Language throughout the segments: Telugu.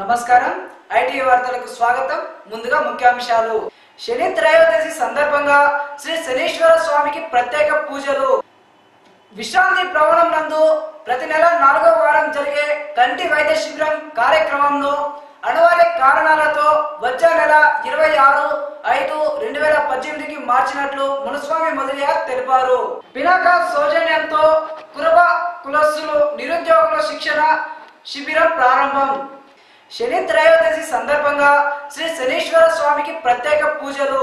నమస్కారం ఐటీ వార్తలకు స్వాగతం ముందుగా ముఖ్యాంశాలు శని త్రయోదశి సందర్భంగా శ్రీ శనీశ్వర స్వామికి ప్రత్యేక పూజలు విశ్రాంతి భవనం నందు ప్రతి నెల నాలుగో వారం జరిగే కంటి వైద్య శిబిరం కార్యక్రమంలో అనివార్య కారణాలతో వచ్చే నెల ఇరవై ఆరు ఐదు రెండు వేల పద్దెనిమిదికి మార్చినట్లు మునుస్వామి మొదలయ్య తెలిపారు పినాక సౌజన్యంతో కురబ కులస్సులు నిరుద్యోగుల శిక్షణ శిబిరం ప్రారంభం శని త్రయోదశి సందర్భంగా శ్రీ శనీశ్వర స్వామికి ప్రత్యేక పూజలు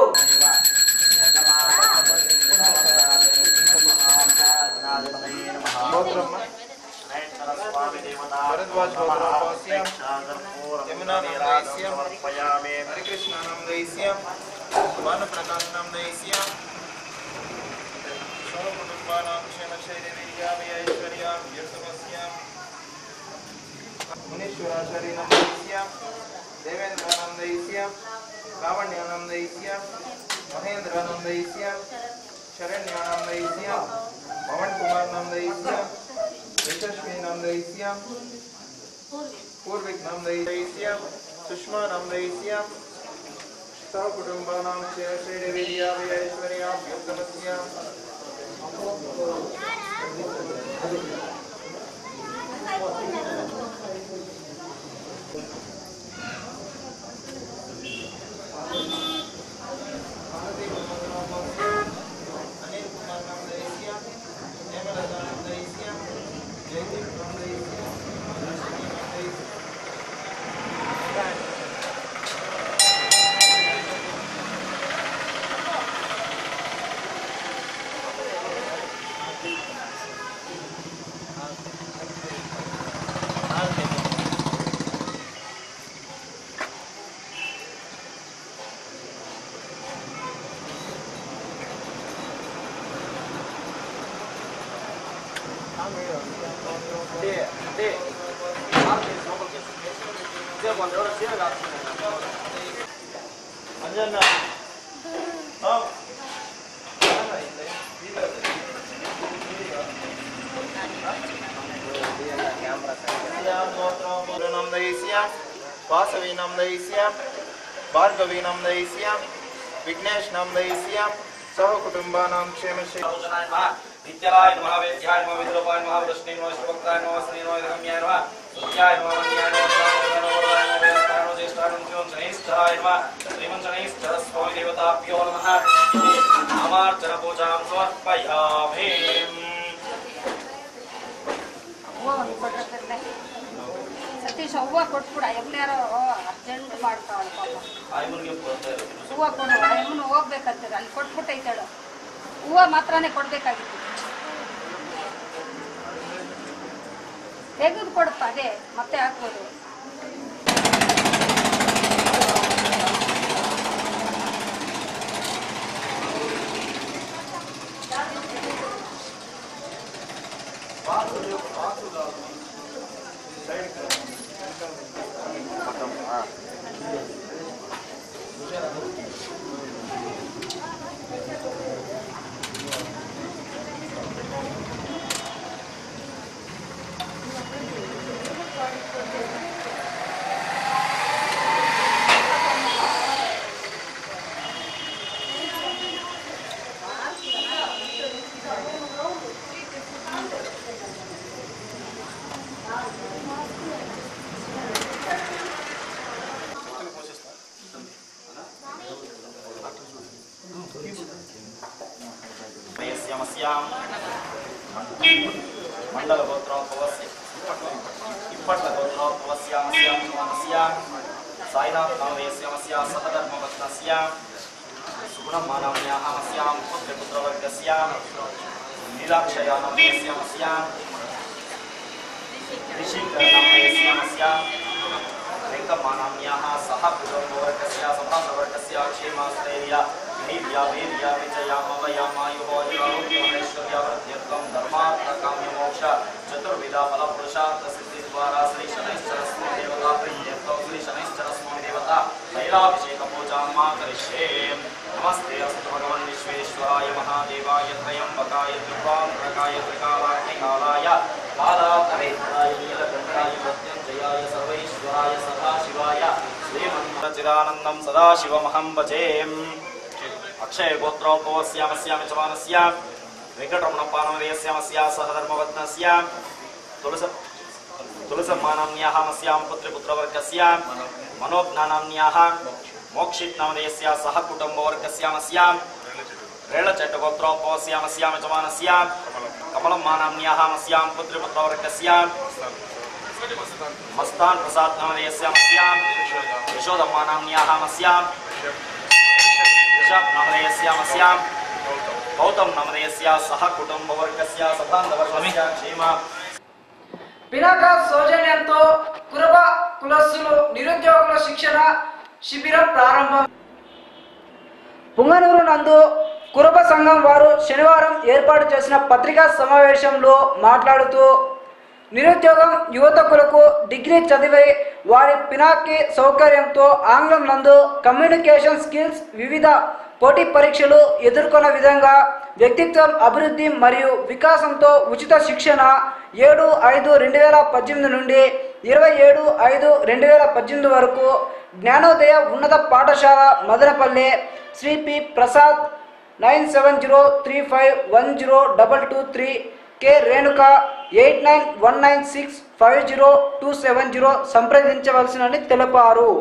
భరద్వాజ్ గోత్రోపాస్యం యమునానందైస్యం హరికృష్ణానందైస్యం భానుప్రకాశనందైస్యం సర్వకుటుంబానాం క్షేమశైర్యవీర్యామయైశ్వర్యాం యశమస్యాం మునీశ్వరాచార్యనందైస్యం దేవేంద్రానందైస్యం లావణ్యానందైస్యం మహేంద్రానందైస్యం శరణ్యానందైస్యం పవన్ కుమార్ నందైస్యం యశస్వి నందైస్యం పూర్విక్ నందైస్యం సుష్మా నందైస్యం సహకుటుంబానాం క్షేమశైర్యవీర్యామయైశ్వర్యాం యశమస్యాం అనిల్ కుమార్ నందైస్యం హేమలత నందైస్యం జయదీప్ నందైస్యం లక్ష్మీ నందైస్యం అంజన్న వాసవీనం దయిష్యాం భార్గవీనం దయిష్యాం విఘ్నేష్నం దయిష్యాం సహకుటుంబానాం క్షేమశ్రీ నిత్యలాయ నమః వేద్యాయ నమః విద్రూపాయ నమః వృష్ణే నమః శివక్తాయ నమః శ్రీ నమః ధర్మ్యాయ నమః సుత్యాయ నమః మన్యాయ నమః శ్రావణాయ నమః వరదాయ నమః వేస్తాయ నమః జ్యేష్ఠాయ నమః శివం శనైశ్చరాయ నమః శ్రీమంచనైశ్చర స్వామి దేవతాభ్యో నమః నామార్చన పూజాం సమర్పయామి ಸತೀಶ್ ಹೂವ ಕೊಟ್ಬಿಡ ಎಲ್ಲಾರೋ ಅರ್ಜೆಂಟ್ ಮಾಡ್ತಾವಳು ಪಾಪ ఆయమునికి పోతారు ಹೂವ ಕೊಡು ಅಮ್ಮನ ಹೋಗ್ಬೇಕಂತಾರೆ ಅಲ್ಲಿ ಕೊಟ್ಬಿಟ್ಟೈತಾಳು ಹೂವ ಮಾತ್ರನೇ ಕೊಡ್ಬೇಕಾಗಿತ್ತು ತೆಗೆದು ಕೊಡಪ್ಪ ಅದೇ ಮತ್ತೆ ಹಾಕ್ಬೋದು యస్యమస్యాం మండల గోత్రోద్భవస్య ఇప్పట్ల గోత్రోద్భవస్యామస్యాం సుమనస్యాం సాయినాథ్ నామయస్యామస్యా సహధర్మవత్నస్యాం సుగుణమానామ్యాः अस्यां पुत्रपुत्रवर्गस्यां नीलाक्षयानामयस्यामस्यां ऋषिकरणामयस्यामस्यां वेङ्कम्मानाम्याः सह कुटुम्बवर्गस्य सभासवर्गस्य क्षेमाश्रैर्य वीर्या वीर्या विजयामवयामायुः धर्मार्थकाम्यमोक्ष चतुर्विधा फलपुरुषार्थ सिद्धिद्वारा श्री शनैश्चरस्वामी देवता प्रीत्यर्थं श्री शनैश्चरस्वामी देवता तैलाभिषेक पूजां मा करिष्ये नमस्ते अस्तु भगवन् विश्वेश्वराय महादेवाय त्रयम्बकाय त्रिपुरान्तकाय त्रिकालाग्निकालाय कालाग्नेत्राय नीलकण्ठाय मृत्युञ्जयाय सर्वैश्वराय सदाशिवाय श्रीमन्मचिदानन्दं सदाशिवमहं भजे अक्षयगोत्रोद्भवस्यामस्यामि च मानस्य वेङ्कटरमणपानमदयस्यामस्या सहधर्मवत्नस्य तुलस तुलसम्मानाम्न्याः मस्यां पुत्रिपुत्रवर्गस्य मनोज्ञानाम्न्याः मोक्षित्नामदयस्य सह कुटुम्बवर्गस्यामस्यां रेळचट्टगोत्रोद्भवस्यामस्यामि च मानस्य कमलं मानाम्न्याः मस्यां पुत्रिपुत्रवर्गस्य मस्तान् प्रसाद्नामदयस्यामस्यां यशोदम्मानाम्न्याः मस्यां ऋषभ नामधेयस्यामस्यां गौतम नामधेयस्य सह कुटुम्बवर्गस्य सभान्तवर्गस्य क्षेम పినాక సౌజన్యంతో కురబ కులస్సులు నిరుద్యోగుల శిక్షణ శిబిరం ప్రారంభం పుంగనూరు నందు కురబ సంఘం వారు శనివారం ఏర్పాటు చేసిన పత్రికా సమావేశంలో మాట్లాడుతూ నిరుద్యోగం యువతకులకు డిగ్రీ చదివి వారి పినాకి సౌకర్యంతో ఆంగ్లం నందు కమ్యూనికేషన్ స్కిల్స్ వివిధ పోటీ పరీక్షలు ఎదుర్కొన్న విధంగా వ్యక్తిత్వం అభివృద్ధి మరియు వికాసంతో ఉచిత శిక్షణ ఏడు ఐదు రెండు వేల పద్దెనిమిది నుండి ఇరవై ఏడు ఐదు రెండు వేల పద్దెనిమిది వరకు జ్ఞానోదయ ఉన్నత పాఠశాల Madanapalle Shri P Prasad nine seven zero three five one zero double two three K Renuka eight nine one nine six five zero two seven zero సంప్రదించవలసినని తెలిపారు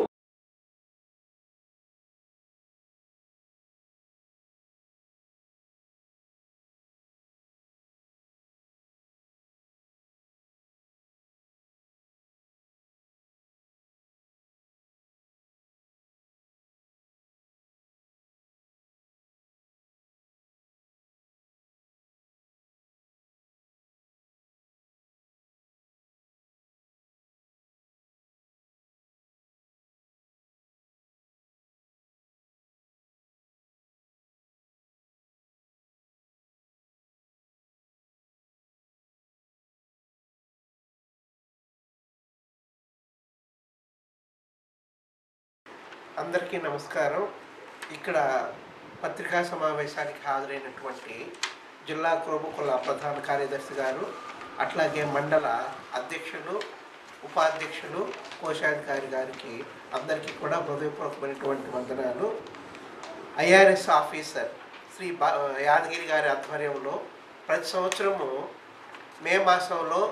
అందరికీ నమస్కారం ఇక్కడ పత్రికా సమావేశానికి హాజరైనటువంటి జిల్లా క్రోబుకుల ప్రధాన కార్యదర్శి గారు అట్లాగే మండల అధ్యక్షులు ఉపాధ్యక్షులు కోశాధికారి గారికి అందరికీ కూడా హృదయపూర్వకమైనటువంటి వందనాలు ఐఆర్ఎస్ ఆఫీసర్ శ్రీ బా యాదగిరి గారి ఆధ్వర్యంలో ప్రతి సంవత్సరము మే మాసంలో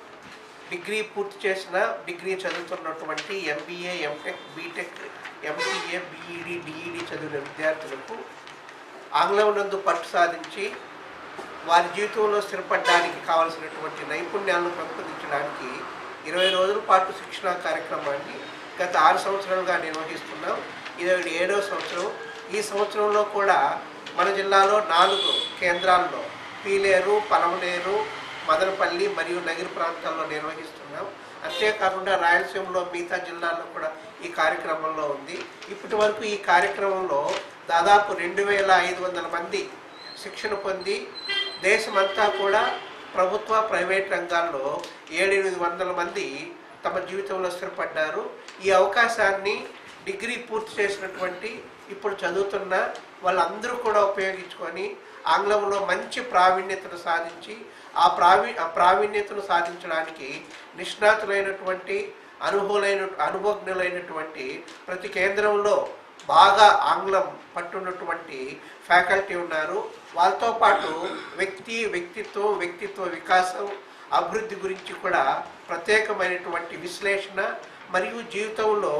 డిగ్రీ పూర్తి చేసిన డిగ్రీ చదువుతున్నటువంటి MBA MTech BTech MCA BEd DEd చదివిన విద్యార్థులకు ఆంగ్లం నందు పట్టు సాధించి వారి జీవితంలో స్థిరపడడానికి కావలసినటువంటి నైపుణ్యాలను పెంపొందించడానికి ఇరవై రోజుల పాటు శిక్షణా కార్యక్రమాన్ని గత ఆరు సంవత్సరాలుగా నిర్వహిస్తున్నాం ఇది ఏడవ సంవత్సరం ఈ సంవత్సరంలో కూడా మన జిల్లాలో నాలుగు కేంద్రాల్లో పీలేరు పలమనేరు మదనపల్లి మరియు నగిరి ప్రాంతాల్లో నిర్వహిస్తున్నాం అంతేకాకుండా రాయలసీమలో మిగతా జిల్లాల్లో కూడా ఈ కార్యక్రమంలో ఉంది ఇప్పటి వరకు ఈ కార్యక్రమంలో దాదాపు రెండు వేల ఐదు వందల మంది శిక్షణ పొంది దేశమంతా కూడా ప్రభుత్వ ప్రైవేట్ రంగాల్లో ఏడెనిమిది వందల మంది తమ జీవితంలో స్థిరపడ్డారు ఈ అవకాశాన్ని డిగ్రీ పూర్తి చేసినటువంటి ఇప్పుడు చదువుతున్న వాళ్ళందరూ కూడా ఉపయోగించుకొని ఆంగ్లంలో మంచి ప్రావీణ్యతను సాధించి ఆ ప్రావీ ఆ ప్రావీణ్యతను సాధించడానికి నిష్ణాతులైనటువంటి అనుభవులైన అనుభవజ్ఞులైనటువంటి ప్రతి కేంద్రంలో బాగా ఆంగ్లం పట్టున్నటువంటి ఫ్యాకల్టీ ఉన్నారు వాళ్ళతో పాటు వ్యక్తి వ్యక్తిత్వం వ్యక్తిత్వ వికాసం అభివృద్ధి గురించి కూడా ప్రత్యేకమైనటువంటి విశ్లేషణ మరియు జీవితంలో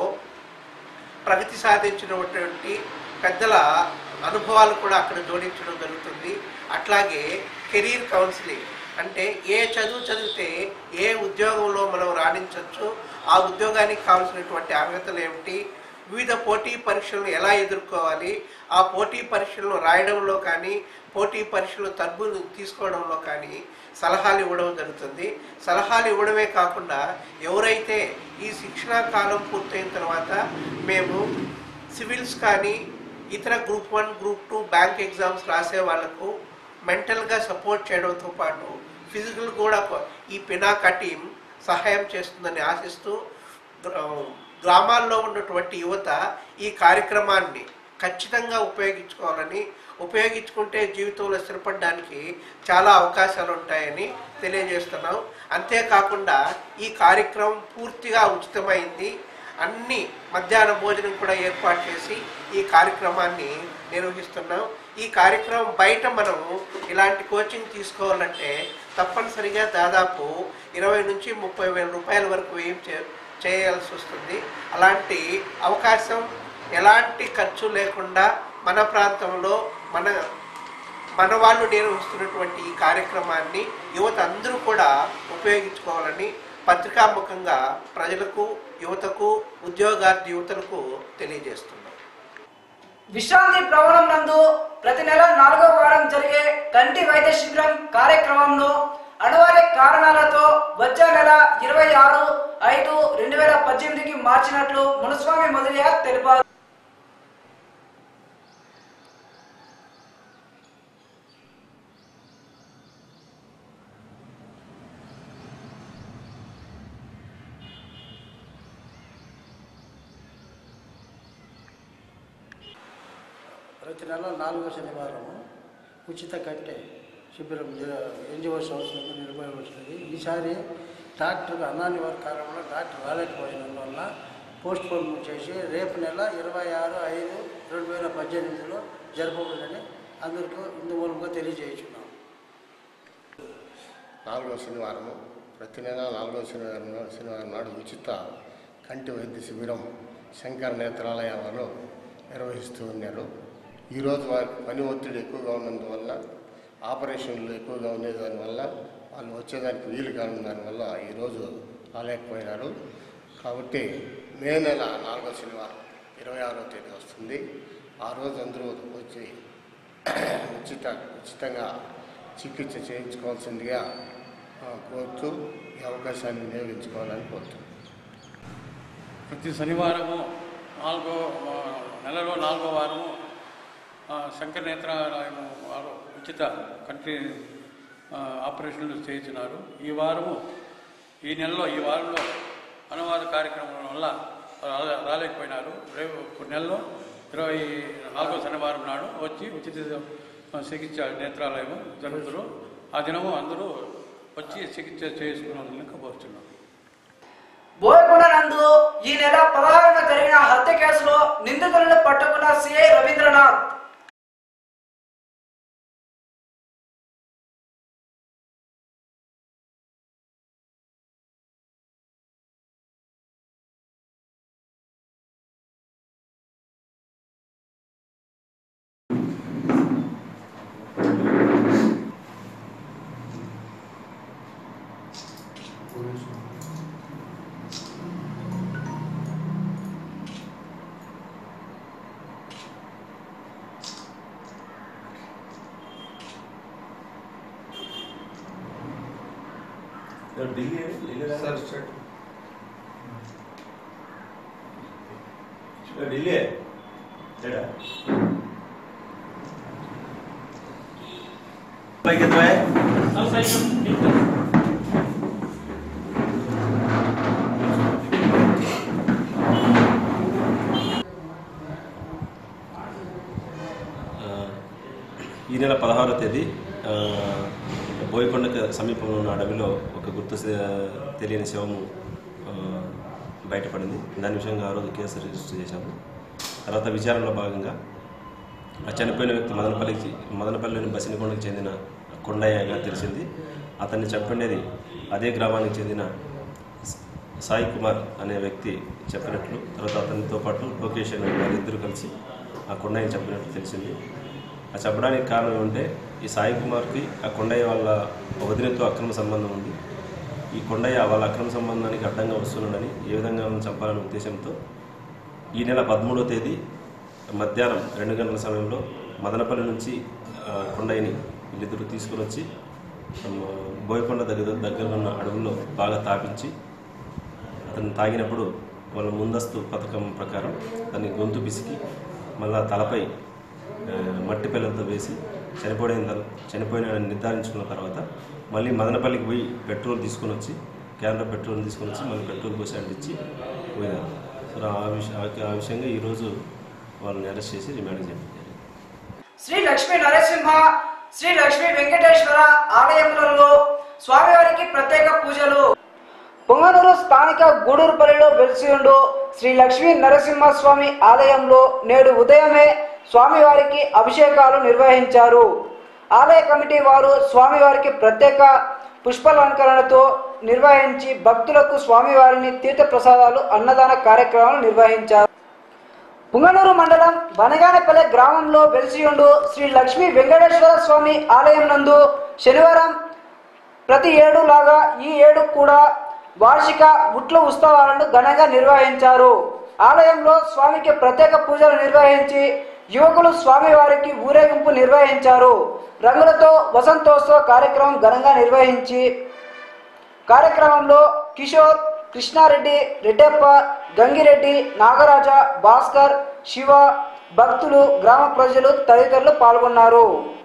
ప్రగతి సాధించినటువంటి పెద్దల అనుభవాలు కూడా అక్కడ జోడించడం జరుగుతుంది అట్లాగే కెరీర్ కౌన్సిలింగ్ అంటే ఏ చదువు చదివితే ఏ ఉద్యోగంలో మనం రాణించవచ్చు ఆ ఉద్యోగానికి కావాల్సినటువంటి అర్హతలు ఏమిటి వివిధ పోటీ పరీక్షలను ఎలా ఎదుర్కోవాలి ఆ పోటీ పరీక్షలను రాయడంలో కానీ పోటీ పరీక్షలు తగ్గులు తీసుకోవడంలో కానీ సలహాలు ఇవ్వడం జరుగుతుంది సలహాలు ఇవ్వడమే కాకుండా ఎవరైతే ఈ శిక్షణా కాలం పూర్తయిన తర్వాత మేము సివిల్స్ కానీ ఇతర group one group two bank exams రాసే వాళ్ళకు మెంటల్గా సపోర్ట్ చేయడంతో పాటు ఫిజికల్ కూడా కొ- ఈ పినాకా టీం సహాయం చేస్తుందని ఆశిస్తూ గ్ర- గ్రామాల్లో ఉన్నటువంటి యువత ఈ కార్యక్రమాన్ని ఖచ్చితంగా ఉపయోగించుకోవాలని ఉపయోగించుకుంటే జీవితంలో స్థిరపడడానికి చాలా అవకాశాలు ఉంటాయని తెలియజేస్తున్నాం అంతేకాకుండా ఈ కార్యక్రమం పూర్తిగా ఉచితమైంది అన్ని మధ్యాహ్న భోజనం కూడా ఏర్పాటు చేసి ఈ కార్యక్రమాన్ని నిర్వహిస్తున్నాం ఈ కార్యక్రమం బయట మనం ఇలాంటి కోచింగ్ తీసుకోవాలంటే తప్పనిసరిగా దాదాపు ఇరవై నుంచి ముప్పై వేల రూపాయల వరకు వ్యయం చే చేయాల్సి వస్తుంది అలాంటి అవకాశం ఎలాంటి ఖర్చు లేకుండా మన ప్రాంతంలో మన మన వాళ్ళు నిర్వహిస్తున్నటువంటి ఈ కార్యక్రమాన్ని యువత అందరూ కూడా ఉపయోగించుకోవాలని పత్రికాముఖంగా ప్రజలకు యువతకు ఉద్యోగార్థి యువతలకు తెలియజేస్తున్నాం విశ్రాంతి భవనం నందు ప్రతి నెల నాలుగో వారం జరిగే కంటి వైద్య శిబిరం కార్యక్రమంలో అనివార్య కారణాలతో వచ్చే నెల ఇరవై ఆరు ఐదు రెండు వేల పద్దెనిమిదికి మార్చినట్లు మునుస్వామి మొదలయ్య తెలిపారు ప్రతి నెల నాలుగో శనివారం ఉచిత కంటే శిబిరం ఎన్జిఓ సంస్థలకు నిర్వహించినది ఈసారి డాక్టర్ అన్నానివారి కారణంలో డాక్టర్ రాలేకపోయినందువల్ల పోస్ట్ పోన్ చేసి రేపు నెల ఇరవై ఆరు ఐదు రెండు వేల పద్దెనిమిదిలో జరపబడిందని అందరికీ ఇందు మూలంగా తెలియజేస్తున్నాం నాలుగో శనివారము ప్రతి నెల నాలుగో శనివారం నా- శనివారం నాడు ఉచిత కంటి వైద్య శిబిరం శంకర నేత్రాలయ వారు నిర్వహిస్తూ ఉన్నారు ఈరోజు వారికి పని ఒత్తిడి ఎక్కువగా ఉన్నందువల్ల ఆపరేషన్లు ఎక్కువగా ఉండే దానివల్ల వాళ్ళు వచ్చేదానికి వీలు కాని దానివల్ల ఈరోజు రాలేకపోయినారు కాబట్టి మే నెల నాలుగో శనివారం ఇరవై ఆరో తేదీ వస్తుంది ఆ రోజు అందరూ వచ్చి ఉచిత ఉచితంగా చికిత్స చేయించుకోవాల్సిందిగా ఆ, కోరుతూ ఈ అవకాశాన్ని వినియోగించుకోవాలని కోరుతున్నాను ప్రతి శనివారము నాలుగో ఆ, నెలలో నాలుగో వారము ఆ, శంకర నేత్రాలయము వారు ఉచిత కంటి ఆ, ఆపరేషన్లు చేయించినారు ఈ వారము ఈ నెలలో ఈ వారంలో అనువాద కార్యక్రమం వల్ల రా- రాలేకపోయినారు రేపు నెలలో ఇరవై నాలుగో శనివారం నాడు వచ్చి ఉచిత ఆ, చికిత్స నేత్రాలయము జరుగుతున్నారు ఆ దినము అందరూ వచ్చి చికిత్స చేసుకున్నారని కోరుచున్నాం బోయకొండ నందు ఈ నెల పదహారున జరిగిన హత్య కేసులో నిందితులను పట్టుకున్న సిఐ రవీంద్రనాథ్ ఢిల్లీ ఏడా పైకి ఎత్తువే ఆ, ఈ నెల పదహారో తేదీ ఆ, బోయకొండకు సమీపంలో ఉన్న అడవిలో ఒక గుర్తు సే- తెలియని శవము ఆ, బయటపడింది దాని విషయంగా ఆ రోజు కేసు రిజిస్టర్ చేశాము తర్వాత విచారణలో భాగంగా ఆ చనిపోయిన వ్యక్తి మదనపల్లికి మదనపల్లిలోని బసినకొండకు చెందిన కొండయ్యగా తెలిసింది అతన్ని చంపినది అదే గ్రామానికి చెందిన స- సాయి కుమార్ అనే వ్యక్తి చెప్పినట్లు తర్వాత అతనితో పాటు లోకేష్ అనే వారిద్దరు కలిసి ఆ కొండయ్యని చంపినట్లు తెలిసింది ఆ చెప్పడానికి కారణం ఏమంటే ఈ సాయి కుమార్కి ఆ కొండయ్య వాళ్ళ వదినతో అక్రమ సంబంధం ఉంది ఈ కొండయ్య వాళ్ళ అక్రమ సంబంధానికి అడ్డంగా వస్తున్నాడని ఏ విధంగా ఆమెను చంపాలనే ఉద్దేశంతో ఈ నెల పదమూడవ తేదీ మధ్యాహ్నం రెండు గంటల సమయంలో మదనపల్లి నుంచి ఆ, కొండయ్యని వీళ్ళిద్దరు తీసుకుని వచ్చి ఆ, బోయకొండ దగ్గర దగ్గర ఉన్న అడవుల్లో బాగా తాపించి అతను తాగినప్పుడు వాళ్ళ ముందస్తు పథకం ప్రకారం అతన్ని గొంతు పిసికి మళ్ళా తలపై ఆ, మట్టి పిల్లలతో వేసి చనిపోయిన తర్- చనిపోయినాడని నిర్ధారించుకున్న తర్వాత మళ్ళీ మదనపల్లికి పోయి పెట్రోల్ తీసుకొని వచ్చి క్యాన్లో పెట్రోల్ తీసుకొని వచ్చి మళ్ళీ పెట్రోల్ పోసి అంటించి పోయినారు సో ఆ విష ఆ- ఆ విషయంగా ఈరోజు వాళ్ళని అరెస్ట్ చేసి రిమాండ్ చేయడం జరిగింది శ్రీ లక్ష్మీ నరసింహ శ్రీ లక్ష్మీ వెంకటేశ్వర ఆలయములలో స్వామివారికి ప్రత్యేక పూజలు పొంగనూరు స్థానిక గూడూరుపల్లిలో వెలిసియుండు శ్రీ లక్ష్మీ నరసింహస్వామి ఆలయంలో నేడు ఉదయమే స్వామివారికి అభిషేకాలు నిర్వహించారు ఆలయ కమిటీ వారు స్వామివారికి ప్రత్యేక పుష్పాలంకరణతో నిర్వహించి భక్తులకు స్వామివారిని తీర్థప్రసాదాలు అన్నదాన కార్యక్రమాలు నిర్వహించారు పుంగనూరు మండలం బనగానపల్లె గ్రామంలో వెలిసియుండు శ్రీ లక్ష్మీ వెంకటేశ్వర స్వామి ఆలయం నందు శనివారం ప్రతి ఏడు లాగా ఈ ఏడు కూడా వార్షిక ఉట్ల ఉత్సవాలను ఘనంగా నిర్వహించారు ఆలయంలో స్వామికి ప్రత్యేక పూజలు నిర్వహించి యువకులు స్వామివారికి ఊరేగింపు నిర్వహించారు రంగులతో వసంతోత్సవ కార్యక్రమం ఘనంగా నిర్వహించి కార్యక్రమంలో కిషోర్ కృష్ణారెడ్డి రెడ్డప్ప గంగిరెడ్డి నాగరాజ భాస్కర్ శివ భక్తులు గ్రామ ప్రజలు తదితరులు పాల్గొన్నారు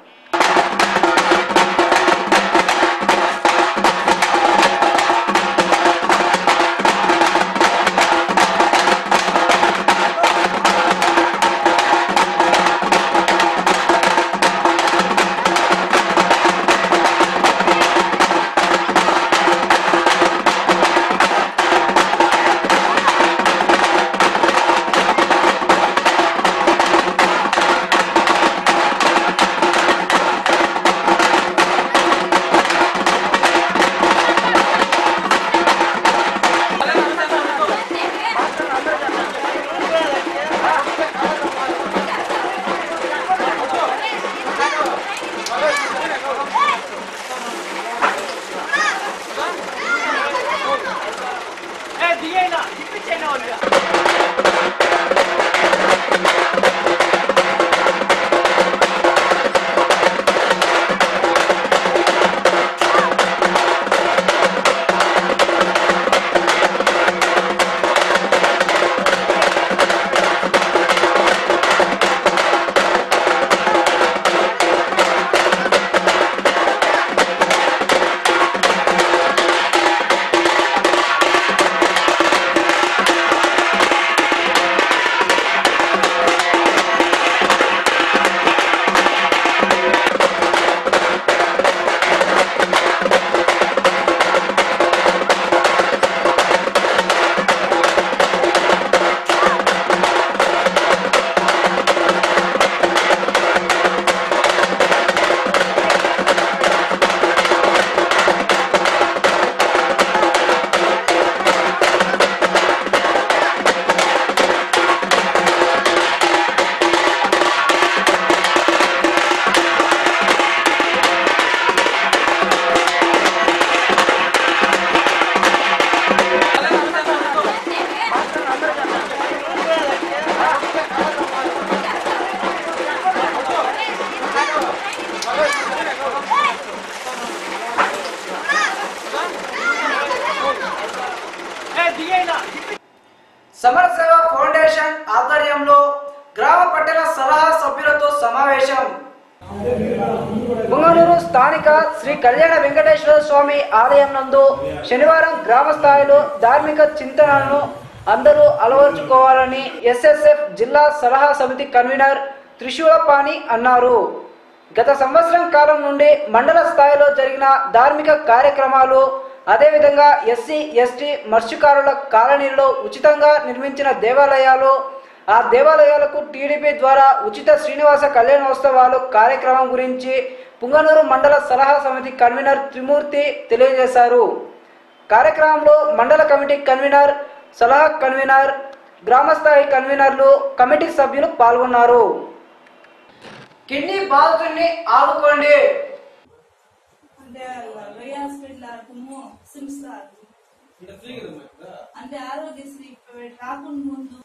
సమరసేవ ఫౌండేషన్ ఆధ్వర్యంలో గ్రామ పట్టణ సలహా సభ్యులతో సమావేశం పుంగనూరు స్థానిక శ్రీ కళ్యాణ వెంకటేశ్వర స్వామి ఆలయం నందు శనివారం గ్రామ స్థాయిలో ధార్మిక చింతనలను అందరూ అలవర్చుకోవాలని ఎస్ఎస్ఎఫ్ జిల్లా సలహా సమితి కన్వీనర్ త్రిశూలపాణి అన్నారు గత సంవత్సరం కాలం నుండి మండల స్థాయిలో జరిగిన ధార్మిక కార్యక్రమాలు అదేవిధంగా ఎస్సీ ఎస్టీ మత్స్యకారుల కాలనీల్లో ఉచితంగా నిర్మించిన దేవాలయాలు ఆ దేవాలయాలకు టీడీపీ ద్వారా ఉచిత శ్రీనివాస కళ్యాణోత్సవాలు కార్యక్రమం గురించి పుంగనూరు మండల సలహా సమితి కన్వీనర్ త్రిమూర్తి తెలియజేశారు కార్యక్రమంలో మండల కమిటీ కన్వీనర్ సలహా కన్వీనర్ గ్రామస్థాయి కన్వీనర్లు కమిటీ సభ్యులు పాల్గొన్నారు కిడ్నీ బాధితుల్ని ఆదుకోండి అంటే రొయ్య హాస్పిటల్ ఆడకము సిమ్స్ అంటే ఆరోగ్యశ్రీ రాకుండా ముందు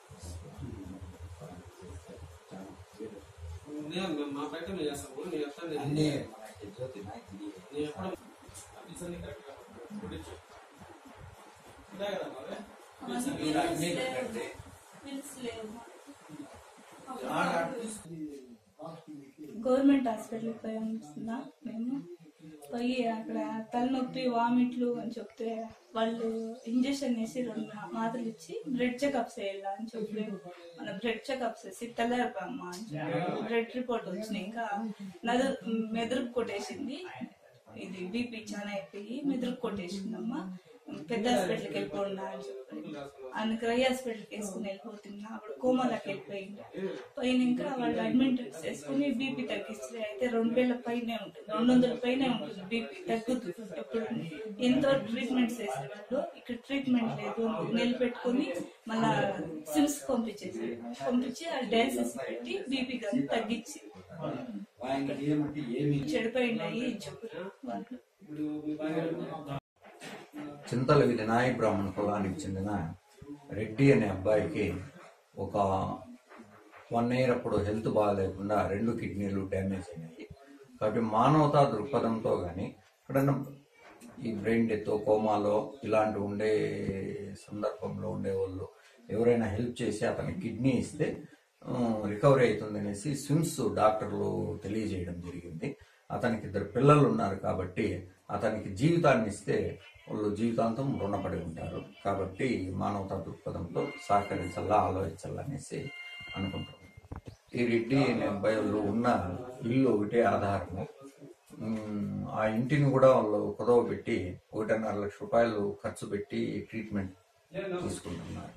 మా ప్రయత్నం నేను చేస్తాము నేను చెప్తాను నేను నేను ఎప్పుడు ఇవన్నీ కరెక్ట్గా కుట్టించు. ఉంటాయి కదా మరి? పిల్స్ లేవు గవర్నమెంట్ హాస్పిటల్కి పోయాం మేము పోయి అక్కడ తలనొప్పి వామిట్లు అని చెప్తే వాళ్ళు ఇంజక్షన్ వేసి రెండు మా- మాత్రలు ఇచ్చి బ్లడ్ చెకప్స్ వేయాలా అని చెప్పి మన బ్లడ్ చెకప్స్ వేసి తెల్లారిపోయమ్మ అని చెప్పి బ్లడ్ రిపోర్ట్ వచ్చినాయి ఇంకా నదు మెదడుకు కొట్టేసింది ఇది బీపీ చాలా అయిపోయి మెదడుకు కొట్టేసిందమ్మా పెద్ద హాస్పిటల్కి వెళ్ళిపోండా అని చెప్పి అందుకు రై హాస్పిటల్కి వేసుకుని వెళ్ళిపోతున్నా అప్పుడు కోమాలోకి వెళ్ళిపోయింది పైన ఇంకా వాళ్ళు అడ్మిట్ చేసుకుని బీపీ తగ్గిస్తే అయితే రెండు వేల పైనే ఉంటుంది రెండు వందల పైనే ఉంటుంది బీపీ తగ్గుతుంది ఎప్పుడు ఎంతో ట్రీట్మెంట్స్ చేసేవాళ్ళు ఇక్కడ ట్రీట్మెంట్ లేదు నిలబెట్టుకుని మళ్ళా సిమ్స్ పంపించేసి పంపించి ఆ డయాలసిస్ పెట్టి బీపీ కానీ తగ్గించి చెడిపోయినాయి చెప్పారు వాళ్ళు చింతల వీధి నాయ బ్రాహ్మణ కులానికి చెందిన రెడ్డి అనే అబ్బాయికి ఒక వన్ ఇయర్ అప్పుడు హెల్త్ బాగాలేకుండా రెండు కిడ్నీలు డ్యామేజ్ అయినాయి కాబట్టి మానవతా దృక్పథంతో కానీ ఎక్కడన్నా ఈ బ్రెయిన్ డెత్ కోమాలో ఇలాంటి ఉండే సందర్భంలో ఉండేవాళ్ళు ఎవరైనా హెల్ప్ చేసి అతని కిడ్నీ ఇస్తే రికవరీ అవుతుంది అనేసి స్విమ్స్ డాక్టర్లు తెలియజేయడం జరిగింది అతనికి ఇద్దరు పిల్లలు ఉన్నారు కాబట్టి అతనికి జీవితాన్ని ఇస్తే వాళ్ళు జీవితాంతం రుణపడి ఉంటారు కాబట్టి మానవతా దృక్పథంతో సహకరించాలా ఆలోచించాలా అనేసి అనుకుంటున్నాం ఈ రెడ్డి అనే అబ్బాయి వాళ్ళు ఉన్న ఇల్లు ఒకటే ఆధారము ఉమ్, ఆ ఇంటిని కూడా వాళ్ళు కుదవ పెట్టి ఒకటిన్నర లక్ష రూపాయలు ఖర్చు పెట్టి ట్రీట్మెంట్ తీసుకుంటున్నారు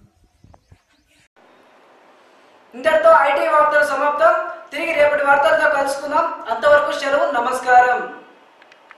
ఇంతటితో ఐటీ వార్తలు సమాప్తం తిరిగి రేపటి వార్తలతో కలుసుకుందాం అంతవరకు సెలవు నమస్కారం